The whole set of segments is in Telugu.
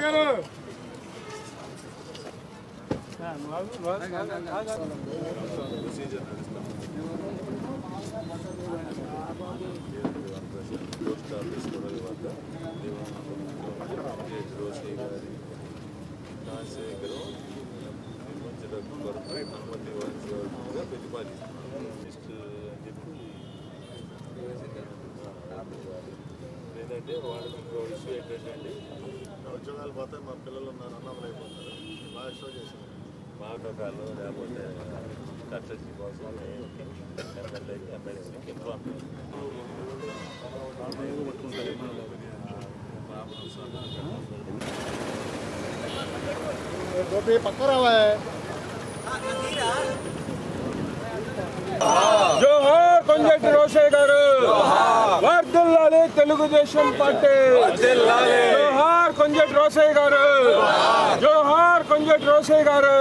గారు పోస్ట్ ఆఫీస్ కూడా వద్ద రోషి గారి రాజశేఖరం నిర్మించడం కొరకు అనుమతి ఇవ్వాల్సిందిగా ప్రతిపాదిస్తున్నాం నెక్స్ట్ అని చెప్పి ఏంటంటే వాళ్ళకి ఇంకో ఇష్యూ ఏంటంటే ఉద్యోగాలు పోతే మా పిల్లలు ఉన్నారు అన్నములు అయిపోతారు బాగా షో చేశారు మాటకాలు లేకపోతే కస్టడీ కోసం ఎమ్మెల్యేకి ఎమ్మెల్సీకి ఇన్ఫార్మ్ గోపి పక్క రావా జోహార్ కొంజటి రోషయ్య గారు వర్దిల్లాలి తెలుగుదేశం పార్టీ జోహార్ కొంజటి రోషయ్య గారు జోహార్ కొంజటి రోషయ్య గారు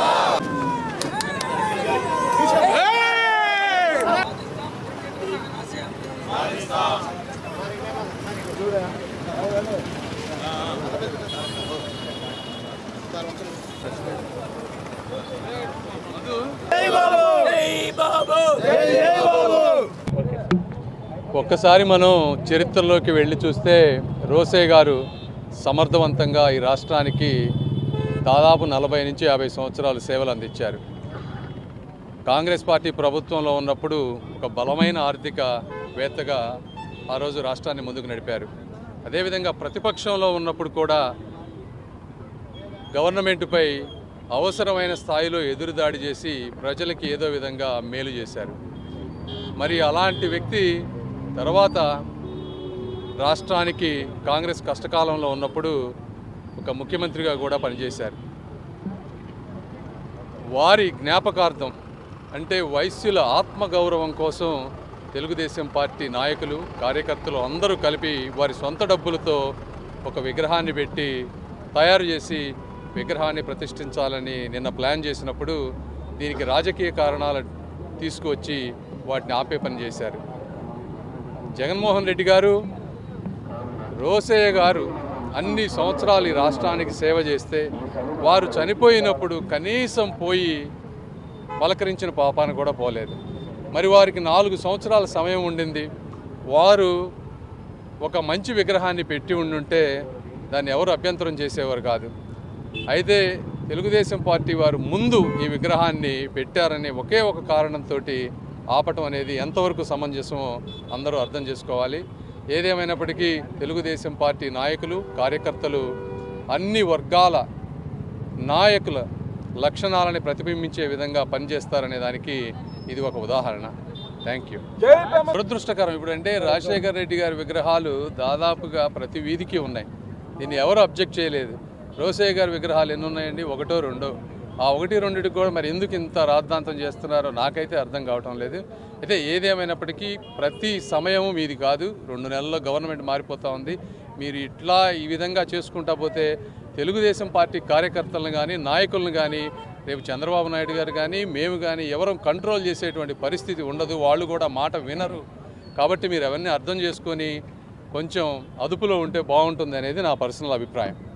ఒక్కసారి మనం చరిత్రలోకి వెళ్ళి చూస్తే రోసే గారు సమర్థవంతంగా ఈ రాష్ట్రానికి దాదాపు నలభై నుంచి యాభై సంవత్సరాలు సేవలు అందించారు కాంగ్రెస్ పార్టీ ప్రభుత్వంలో ఉన్నప్పుడు ఒక బలమైన ఆర్థిక వేత్తగా ఆ రోజు రాష్ట్రాన్ని ముందుకు నడిపారు అదేవిధంగా ప్రతిపక్షంలో ఉన్నప్పుడు కూడా గవర్నమెంట్పై అవసరమైన స్థాయిలో ఎదురుదాడి చేసి ప్రజలకి ఏదో విధంగా మేలు చేశారు మరి అలాంటి వ్యక్తి తర్వాత రాష్ట్రానికి కాంగ్రెస్ కష్టకాలంలో ఉన్నప్పుడు ఒక ముఖ్యమంత్రిగా కూడా పనిచేశారు వారి జ్ఞాపకార్థం అంటే వైశ్యుల ఆత్మగౌరవం కోసం తెలుగుదేశం పార్టీ నాయకులు కార్యకర్తలు అందరూ కలిపి వారి సొంత డబ్బులతో ఒక విగ్రహాన్ని పెట్టి తయారు చేసి విగ్రహాన్ని ప్రతిష్ఠించాలని నిన్న ప్లాన్ చేసినప్పుడు దీనికి రాజకీయ కారణాలు తీసుకువచ్చి వాటిని ఆపే పని చేశారు జగన్మోహన్ రెడ్డి గారు రోసయ్య గారు అన్ని సంవత్సరాలు ఈ రాష్ట్రానికి సేవ చేస్తే వారు చనిపోయినప్పుడు కనీసం పోయి పలకరించిన పాపాన కూడా పోలేదు మరి వారికి నాలుగు సంవత్సరాల సమయం ఉండింది వారు ఒక మంచి విగ్రహాన్ని పెట్టి ఉండుంటే దాన్ని ఎవరు అభ్యంతరం చేసేవారు కాదు అయితే తెలుగుదేశం పార్టీ వారు ముందు ఈ విగ్రహాన్ని పెట్టారనే ఒకే ఒక కారణంతో ఆపటం అనేది ఎంతవరకు సమంజసమో అందరూ అర్థం చేసుకోవాలి ఏదేమైనప్పటికీ తెలుగుదేశం పార్టీ నాయకులు కార్యకర్తలు అన్ని వర్గాల నాయకుల లక్షణాలని ప్రతిబింబించే విధంగా పనిచేస్తారనే దానికి ఇది ఒక ఉదాహరణ థ్యాంక్ యూ దురదృష్టకరం ఇప్పుడు అంటే రాజశేఖర రెడ్డి గారి విగ్రహాలు దాదాపుగా ప్రతి వీధికి ఉన్నాయి దీన్ని ఎవరు అబ్జెక్ట్ చేయలేదు రోసయ్య గారి విగ్రహాలు ఎన్ని ఉన్నాయండి ఒకటో రెండో ఆ ఒకటి రెండింటికి కూడా మరి ఎందుకు ఇంత రాద్ధాంతం చేస్తున్నారో నాకైతే అర్థం కావటం లేదు అయితే ఏదేమైనప్పటికీ ప్రతి సమయము మీది కాదు రెండు నెలల్లో గవర్నమెంట్ మారిపోతూ ఉంది మీరు ఇట్లా ఈ విధంగా చేసుకుంటా పోతే తెలుగుదేశం పార్టీ కార్యకర్తలను కానీ నాయకులను కానీ రేపు చంద్రబాబు నాయుడు గారు కానీ మేము కానీ ఎవరు కంట్రోల్ చేసేటువంటి పరిస్థితి ఉండదు వాళ్ళు కూడా మాట వినరు కాబట్టి మీరు అవన్నీ అర్థం చేసుకొని కొంచెం అదుపులో ఉంటే బాగుంటుంది అనేది నా పర్సనల్ అభిప్రాయం